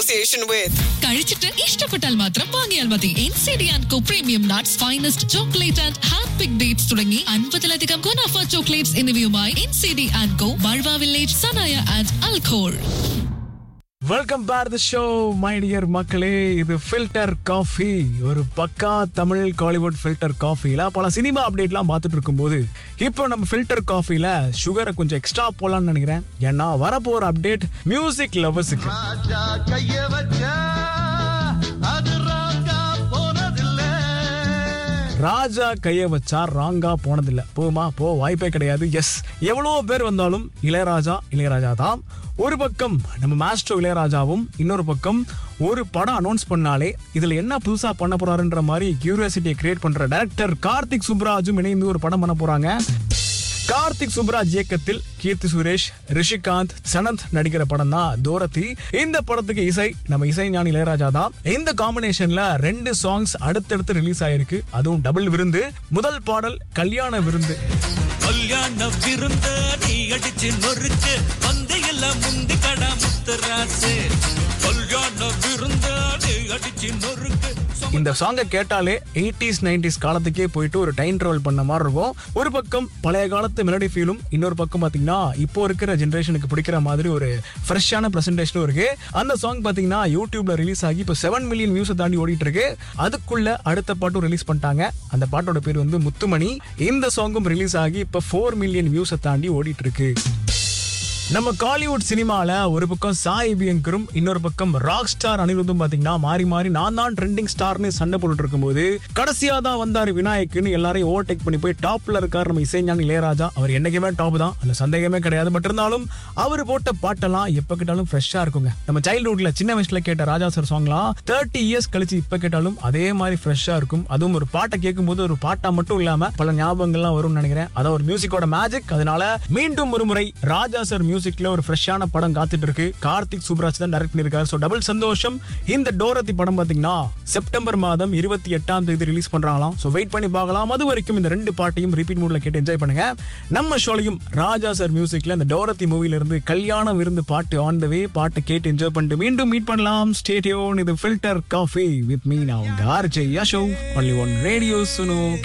association with. കഴിച്ചിട്ട് ഇഷ്ടപ്പെട്ടാൽ മാത്രം വാങ്ങിയാൽ മതി N C D and co premium nuts finest chocolate and hand pick dates തുടങ്ങി അൻപതിലധികം ഗുണാഫ ചോക്ലേറ്റ്സ് എന്നിവയുമായി N C D and co ബൾവ വില്ലേജ് സനായ ആൻഡ് അൽഖോൾ welcome back the show my dear மக்களே இது ஃபில்டர் காஃபி ஒரு பக்கா தமிழ் காலிவுட் ஃபில்டர் காஃபில பல சினிமா அப்டேட்லாம் பார்த்துட்டு இருக்கும்போது இப்போ நம்ம ஃபில்டர் காஃபில சுகரை கொஞ்சம் எக்ஸ்ட்ரா போலாம்னு நினைக்கிறேன் ஏன்னா வரப்போற அப்டேட் மியூசிக் லவர்ஸுக்கு ராஜா கைய வச்சா அது ராஜா போனதில்லை ராஜா கைய வச்சா ராங்கா போனதில்லை போமா போ வாய்ப்பே கிடையாது எஸ் எவ்வளோ பேர் வந்தாலும் இளையராஜா இளையராஜா தான் ஒரு பக்கம் நம்ம மாஸ்டர் இளையராஜாவும் இன்னொரு பக்கம் ஒரு படம் அனௌன்ஸ் பண்ணாலே இதுல என்ன புதுசா பண்ண போறாருன்ற மாதிரி கியூரியாசிட்டியை கிரியேட் பண்ற டைரக்டர் கார்த்திக் சுப்ராஜும் இணைந்து ஒரு படம் பண்ண போறாங்க கார்த்திக் சுப்ராஜ் இயக்கத்தில் கீர்த்தி சுரேஷ் ரிஷிகாந்த் சனந்த் நடிக்கிற படம் தான் தோரத்தி இந்த படத்துக்கு இசை நம்ம இசை ஞானி இளையராஜா தான் இந்த காம்பினேஷன்ல ரெண்டு சாங்ஸ் அடுத்தடுத்து ரிலீஸ் ஆயிருக்கு அதுவும் டபுள் விருந்து முதல் பாடல் கல்யாண விருந்து கல்யாண விருந்த நீ அடிச்சு நொறுக்கு பந்தையில முந்தி கடா முத்தராசு கல்யாண விருந்த நீ அடிச்சு நொறுக்கு இந்த சாங்கை கேட்டாலே எயிட்டிஸ் நைன்டிஸ் காலத்துக்கே போயிட்டு ஒரு டைம் ட்ராவல் பண்ண மாதிரி இருக்கும் ஒரு பக்கம் பழைய காலத்து மெலடி ஃபீலும் இன்னொரு பக்கம் பாத்தீங்கன்னா இப்போ இருக்கிற ஜென்ரேஷனுக்கு பிடிக்கிற மாதிரி ஒரு ஃப்ரெஷ்ஷான பிரசன்டேஷனும் இருக்கு அந்த சாங் பாத்தீங்கன்னா யூடியூப்ல ரிலீஸ் ஆகி இப்போ செவன் மில்லியன் வியூஸை தாண்டி ஓடிட்டு இருக்கு அதுக்குள்ள அடுத்த பாட்டும் ரிலீஸ் பண்ணிட்டாங்க அந்த பாட்டோட பேர் வந்து முத்துமணி இந்த சாங்கும் ரிலீஸ் ஆகி இப்போ ஃபோர் மில்லியன் வியூஸை தாண்டி ஓடிட்டு இருக்கு நம்ம காலிவுட் சினிமால ஒரு பக்கம் சாய் பியங்கரும் இன்னொரு பக்கம் ராக் ஸ்டார் அனிருத்தும் பாத்தீங்கன்னா மாறி மாறி நான் தான் ட்ரெண்டிங் ஸ்டார்னு சண்டை போட்டுட்டு இருக்கும்போது கடைசியா தான் வந்தாரு விநாயக்னு எல்லாரையும் ஓவர்டேக் பண்ணி போய் டாப்ல இருக்காரு நம்ம இசைஞானி இளையராஜா அவர் என்னைக்குமே டாப் தான் அந்த சந்தேகமே கிடையாது பட் இருந்தாலும் அவர் போட்ட பாட்டெல்லாம் எப்ப கேட்டாலும் ஃப்ரெஷ்ஷா இருக்குங்க நம்ம சைல்ட்ஹுட்ல சின்ன வயசுல கேட்ட ராஜா சார் சாங்லாம் தேர்ட்டி இயர்ஸ் கழிச்சு இப்ப கேட்டாலும் அதே மாதிரி ஃப்ரெஷ்ஷா இருக்கும் அதுவும் ஒரு பாட்டை கேட்கும்போது ஒரு பாட்டா மட்டும் இல்லாம பல ஞாபகங்கள்லாம் வரும்னு நினைக்கிறேன் அதான் ஒரு மியூசிக்கோட மேஜிக் அதனால மீண்டும் ஒரு முறை ராஜா சார் மியூசிக்ல ஒரு ஃப்ரெஷ்ஷான படம் காத்துட்டு இருக்கு கார்த்திக் சுப்ராஜ் தான் டைரக்ட் பண்ணிருக்காரு ஸோ டபுள் சந்தோஷம் இந்த டோரத்தி படம் பாத்தீங்கன்னா செப்டம்பர் மாதம் இருபத்தி எட்டாம் தேதி ரிலீஸ் பண்றாங்களாம் ஸோ வெயிட் பண்ணி பார்க்கலாம் அது வரைக்கும் இந்த ரெண்டு பாட்டையும் ரிப்பீட் மூட்ல கேட்டு என்ஜாய் பண்ணுங்க நம்ம ஷோலையும் ராஜா சார் மியூசிக்ல இந்த டோரத்தி மூவில இருந்து கல்யாணம் விருந்து பாட்டு ஆன் த வே பாட்டு கேட்டு என்ஜாய் பண்ணிட்டு மீண்டும் மீட் பண்ணலாம் ஸ்டேடியோன் இது ஃபில்டர் காஃபி வித் மீ நான் உங்க RJ Yasho only one radio சுனோ